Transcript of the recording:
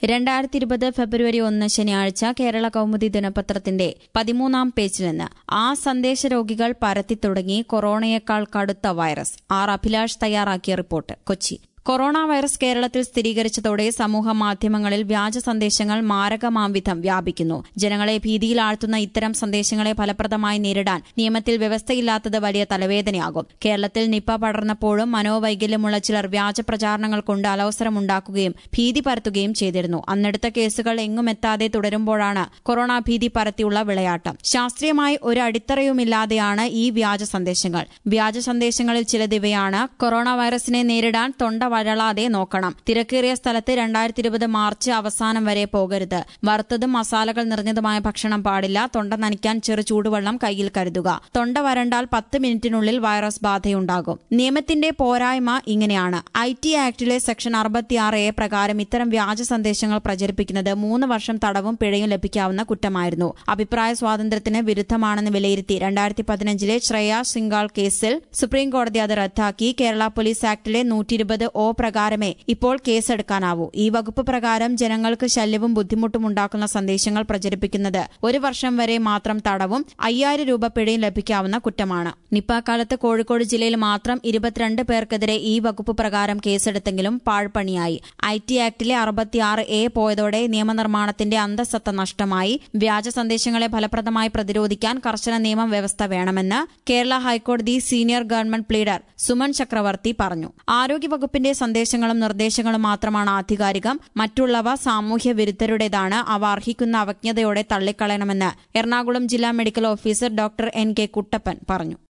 രണ്ടായിരത്തി ഇരുപത് ഫെബ്രുവരി ഒന്ന് ശനിയാഴ്ച കേരള കൗമുദി ദിനപത്രത്തിന്റെ പതിമൂന്നാം പേജിൽ നിന്ന് ആ സന്ദേശ രോഗികൾ പരത്തി തുടങ്ങി കൊറോണയേക്കാൾ കടുത്ത വൈറസ് ആർ അഭിലാഷ് തയ്യാറാക്കിയ റിപ്പോർട്ട് കൊച്ചി കൊറോണ വൈറസ് കേരളത്തിൽ സ്ഥിരീകരിച്ചതോടെ സമൂഹ മാധ്യമങ്ങളിൽ വ്യാജ സന്ദേശങ്ങൾ മാരകമാം വിധം വ്യാപിക്കുന്നു ജനങ്ങളെ ഭീതിയിലാഴ്ത്തുന്ന ഇത്തരം സന്ദേശങ്ങളെ ഫലപ്രദമായി നേരിടാൻ നിയമത്തിൽ വ്യവസ്ഥയില്ലാത്തത് വലിയ തലവേദനയാകും കേരളത്തിൽ നിപ്പ പടർന്നപ്പോഴും മനോവൈകല്യമുള്ള ചിലർ വ്യാജ പ്രചാരണങ്ങൾ കൊണ്ട് അലവസരമുണ്ടാക്കുകയും ഭീതി പരത്തുകയും ചെയ്തിരുന്നു അന്നെടുത്ത കേസുകൾ എങ്ങുമെത്താതെ തുടരുമ്പോഴാണ് കൊറോണ ഭീതി പരത്തിയുള്ള വിളയാട്ടം ശാസ്ത്രീയമായി ഒരു അടിത്തറയുമില്ലാതെയാണ് ഈ വ്യാജ സന്ദേശങ്ങൾ വ്യാജ സന്ദേശങ്ങളിൽ ചിലത് ഇവയാണ് കൊറോണ വൈറസിനെ നേരിടാൻ തൊണ്ട വരളാതെ നോക്കണം തിരക്കേറിയ സ്ഥലത്ത് രണ്ടായിരത്തി ഇരുപത് മാർച്ച് അവസാനം വരെ പോകരുത് വറുത്തതും മസാലകൾ നിറഞ്ഞതുമായ ഭക്ഷണം പാടില്ല തൊണ്ട നനയ്ക്കാൻ ചെറു ചൂടുവെള്ളം കയ്യിൽ കരുതുക തൊണ്ട വരണ്ടാൽ പത്ത് മിനിറ്റിനുള്ളിൽ വൈറസ് ബാധയുണ്ടാകും നിയമത്തിന്റെ പോരായ്മ ഇങ്ങനെയാണ് ഐ ടി ആക്ടിലെ സെക്ഷൻ അറുപത്തിയാറ് എ പ്രകാരം ഇത്തരം വ്യാജ സന്ദേശങ്ങൾ പ്രചരിപ്പിക്കുന്നത് മൂന്ന് വർഷം തടവും പിഴയും ലഭിക്കാവുന്ന കുറ്റമായിരുന്നു അഭിപ്രായ സ്വാതന്ത്ര്യത്തിന് വിരുദ്ധമാണെന്ന് വിലയിരുത്തി രണ്ടായിരത്തി പതിനഞ്ചിലെ ശ്രേയ സിംഗാൾ കേസിൽ സുപ്രീംകോടതി അത് റദ്ദാക്കി കേരള പോലീസ് ആക്ടിലെ നൂറ്റി ഇരുപത് ഒ പ്രകാരമേ ഇപ്പോൾ കേസെടുക്കാനാവൂ ഈ വകുപ്പ് പ്രകാരം ജനങ്ങൾക്ക് ശല്യവും ബുദ്ധിമുട്ടും ഉണ്ടാക്കുന്ന സന്ദേശങ്ങൾ പ്രചരിപ്പിക്കുന്നത് ഒരു വർഷം വരെ മാത്രം തടവും അയ്യായിരം രൂപ പിഴയും ലഭിക്കാവുന്ന കുറ്റമാണ് നിപ്പ കാലത്ത് കോഴിക്കോട് ജില്ലയിൽ മാത്രം ഇരുപത്തിരണ്ട് പേർക്കെതിരെ ഈ വകുപ്പ് പ്രകാരം കേസെടുത്തെങ്കിലും പാഴ്പണിയായി ഐ ടി ആക്ടിലെ അറുപത്തിയാറ് എ പോയതോടെ നിയമനിർമ്മാണത്തിന്റെ അന്തസത്ത നഷ്ടമായി വ്യാജ സന്ദേശങ്ങളെ ഫലപ്രദമായി പ്രതിരോധിക്കാൻ കർശന നിയമ വ്യവസ്ഥ വേണമെന്ന് കേരള ഹൈക്കോടതി സീനിയർ ഗവൺമെന്റ് പ്ലീഡർ സുമൻ ചക്രവർത്തി പറഞ്ഞു ആരോഗ്യവകുപ്പിന്റെ സന്ദേശങ്ങളും നിർദ്ദേശങ്ങളും മാത്രമാണ് ആധികാരികം മറ്റുള്ളവ സാമൂഹ്യ വിരുദ്ധരുടേതാണ് അവ അർഹിക്കുന്ന അവജ്ഞതയോടെ തള്ളിക്കളയണമെന്ന് എറണാകുളം ജില്ലാ medical officer doctor N K Kuttappan പറഞ്ഞു